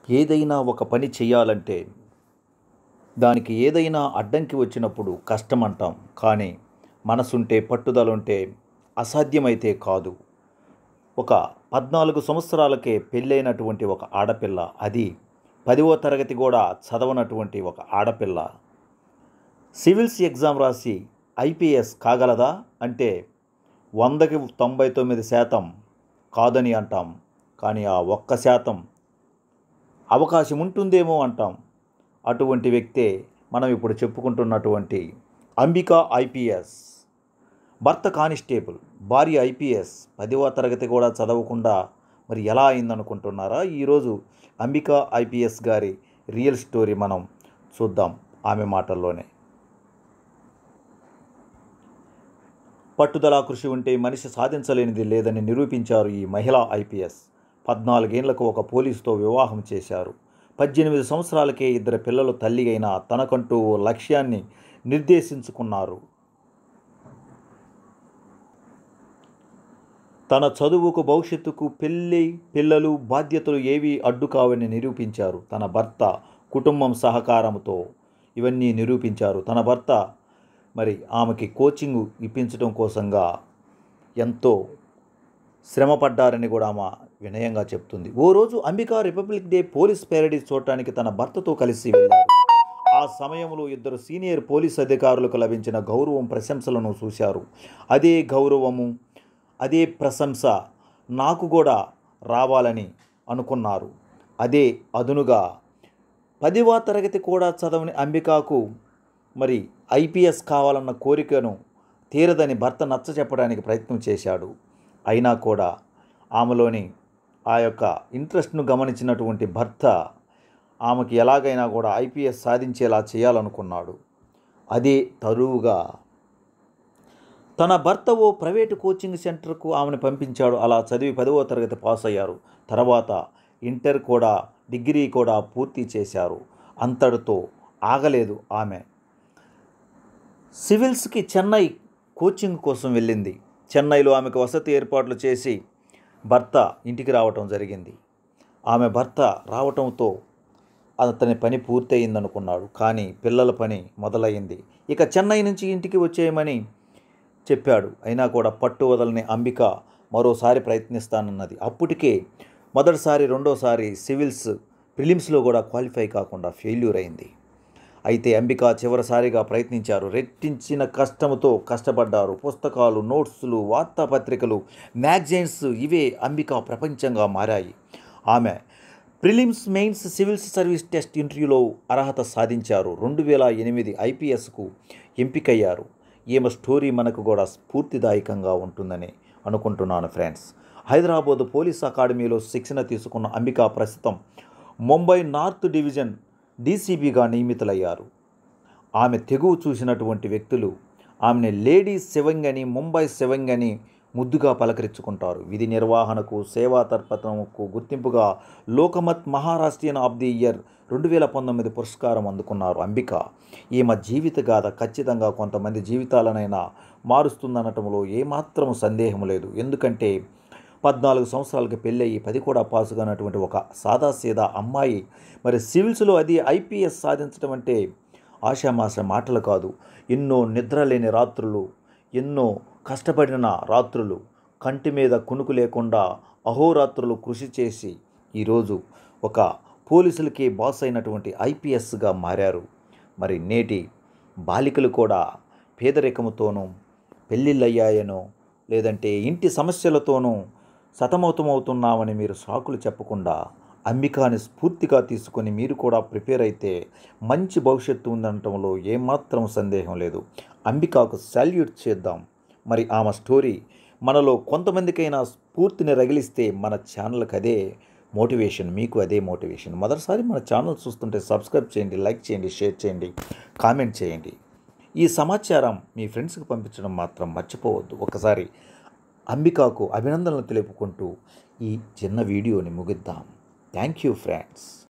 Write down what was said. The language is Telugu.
ఏదైనా ఒక పని చేయాలంటే దానికి ఏదైనా అడ్డంకి వచ్చినప్పుడు కష్టం అంటాం కానీ మనసుంటే పట్టుదల ఉంటే అసాధ్యమైతే కాదు ఒక పద్నాలుగు సంవత్సరాలకే పెళ్ళైనటువంటి ఒక ఆడపిల్ల అది పదివ తరగతి కూడా చదవనటువంటి ఒక ఆడపిల్ల సివిల్స్ ఎగ్జామ్ రాసి ఐపీఎస్ కాగలదా అంటే వందకి తొంభై తొమ్మిది శాతం కాదని అంటాం కానీ ఆ ఒక్క శాతం అవకాశం ఉంటుందేమో అంటాం అటువంటి వ్యక్తే మనం ఇప్పుడు చెప్పుకుంటున్నటువంటి అంబికా ఐపీఎస్ భర్త కానిస్టేబుల్ భార్య ఐపీఎస్ పదివ తరగతి కూడా చదవకుండా మరి ఎలా అయిందనుకుంటున్నారా ఈరోజు అంబికా ఐపీఎస్ గారి రియల్ స్టోరీ మనం చూద్దాం ఆమె మాటల్లోనే పట్టుదల కృషి ఉంటే మనిషి సాధించలేనిది లేదని నిరూపించారు ఈ మహిళా ఐపీఎస్ పద్నాలుగేళ్లకు ఒక పోలీసుతో వివాహం చేశారు పద్దెనిమిది సంవత్సరాలకే ఇద్దరు పిల్లలు తల్లి అయిన తనకంటూ ఓ లక్ష్యాన్ని నిర్దేశించుకున్నారు తన చదువుకు భవిష్యత్తుకు పెళ్ళి పిల్లలు బాధ్యతలు ఏవి అడ్డు కావని నిరూపించారు తన భర్త కుటుంబం సహకారంతో ఇవన్నీ నిరూపించారు తన భర్త మరి ఆమెకి కోచింగ్ ఇప్పించడం కోసంగా ఎంతో శ్రమపడ్డారని కూడా ఆమె వినయంగా చెప్తుంది ఓ రోజు Ambika Republic Day police parade చూడటానికి తన భర్తతో కలిసి వెళ్ళారు ఆ సమయంలో ఇద్దరు సీనియర్ పోలీస్ అధికారులకు లభించిన గౌరవం ప్రశంసలను చూశారు అదే గౌరవము అదే ప్రశంస నాకు కూడా రావాలని అనుకున్నారు అదే అదునుగా పదివ తరగతి కూడా చదవని అంబికాకు మరి ఐపీఎస్ కావాలన్న కోరికను తీరదని భర్త నచ్చ చెప్పడానికి ప్రయత్నం చేశాడు అయినా కూడా ఆమెలోని ఆ యొక్క ఇంట్రెస్ట్ను గమనించినటువంటి భర్త ఆమెకి ఎలాగైనా కూడా ఐపీఎస్ సాధించేలా చేయాలనుకున్నాడు అదే తరువుగా తన భర్త ఓ ప్రైవేటు కోచింగ్ సెంటర్కు ఆమెను పంపించాడు అలా చదివి పదవ తరగతి పాస్ అయ్యారు తర్వాత ఇంటర్ కూడా డిగ్రీ కూడా పూర్తి చేశారు అంతటితో ఆగలేదు ఆమె సివిల్స్కి చెన్నై కోచింగ్ కోసం వెళ్ళింది చెన్నైలో ఆమెకు వసతి ఏర్పాట్లు చేసి భర్త ఇంటికి రావటం జరిగింది ఆమె భర్త రావటంతో అతని పని పూర్తయిందనుకున్నాడు కానీ పిల్లల పని మొదలైంది ఇక చెన్నై నుంచి ఇంటికి వచ్చేయమని చెప్పాడు అయినా కూడా పట్టు వదలని అంబిక మరోసారి ప్రయత్నిస్తానన్నది అప్పటికే మొదటిసారి రెండోసారి సివిల్స్ ప్రిలిమ్స్లో కూడా క్వాలిఫై కాకుండా ఫెయిల్యూర్ అయింది అయితే అంబిక చివరిసారిగా ప్రయత్నించారు రెట్టించిన కష్టముతో కష్టపడ్డారు పుస్తకాలు నోట్స్లు వార్తాపత్రికలు మ్యాగజైన్స్ ఇవే అంబిక ప్రపంచంగా మారాయి ఆమె prelims mains civils service test ఇంటర్వ్యూలో అర్హత సాధించారు రెండు వేల ఎనిమిది ఐపీఎస్కు ఎంపికయ్యారు ఈమె స్టోరీ మనకు కూడా స్ఫూర్తిదాయకంగా ఉంటుందని అనుకుంటున్నాను ఫ్రెండ్స్ హైదరాబాద్ పోలీస్ అకాడమీలో శిక్షణ తీసుకున్న అంబిక ప్రస్తుతం ముంబై నార్త్ డివిజన్ డీసీబీగా నియమితులయ్యారు ఆమె తెగువ చూసినటువంటి వ్యక్తులు ఆమెని లేడీ సెవంగ్ అని ముంబై సెవంగ్ అని ముద్దుగా పలకరించుకుంటారు విధి నిర్వహణకు సేవా తర్పణకు గుర్తింపుగా Lokmat Maharashtrian of the year రెండు వేల పంతొమ్మిది పురస్కారం అందుకున్నారు అంబిక ఈమె జీవిత గాథ ఖచ్చితంగా కొంతమంది జీవితాలనైనా మారుస్తుందనటంలో ఏమాత్రం సందేహం లేదు ఎందుకంటే పద్నాలుగు సంవత్సరాలకి పెళ్ళయి పది కూడా పాస్ కానటువంటి ఒక సాదాసీదా అమ్మాయి మరి సివిల్స్లో అది ఐపీఎస్ సాధించడం అంటే ఆషామాష మాటలు కాదు ఎన్నో నిద్రలేని రాత్రులు ఎన్నో కష్టపడిన రాత్రులు కంటి మీద కునుకు లేకుండా అహోరాత్రులు కృషి చేసి ఈరోజు ఒక పోలీసులకి బాస్ అయినటువంటి ఐపీఎస్గా మారారు మరి నేటి బాలికలు కూడా పేదరికముతోనూ పెళ్ళిళ్ళయ్యాయనో లేదంటే ఇంటి సమస్యలతోనూ సతమతమవుతున్నామని మీరు సాకులు చెప్పకుండా అంబికాని స్ఫూర్తిగా తీసుకొని మీరు కూడా ప్రిపేర్ అయితే మంచి భవిష్యత్తు ఉందనటంలో ఏమాత్రం సందేహం లేదు అంబికాకు సాల్యూట్ చేద్దాం మరి ఆమె స్టోరీ మనలో కొంతమందికైనా స్ఫూర్తిని రగిలిస్తే మన ఛానల్కి అదే మోటివేషన్ మీకు అదే మోటివేషన్ మొదటిసారి మన ఛానల్ చూస్తుంటే సబ్స్క్రైబ్ చేయండి లైక్ చేయండి షేర్ చేయండి కామెంట్ చేయండి ఈ సమాచారం మీ ఫ్రెండ్స్కి పంపించడం మాత్రం మర్చిపోవద్దు ఒకసారి అంబికాకు అభినందనలు తెలుపుకుంటూ ఈ చిన్న వీడియోని ముగిద్దాం థ్యాంక్ యూ ఫ్రెండ్స్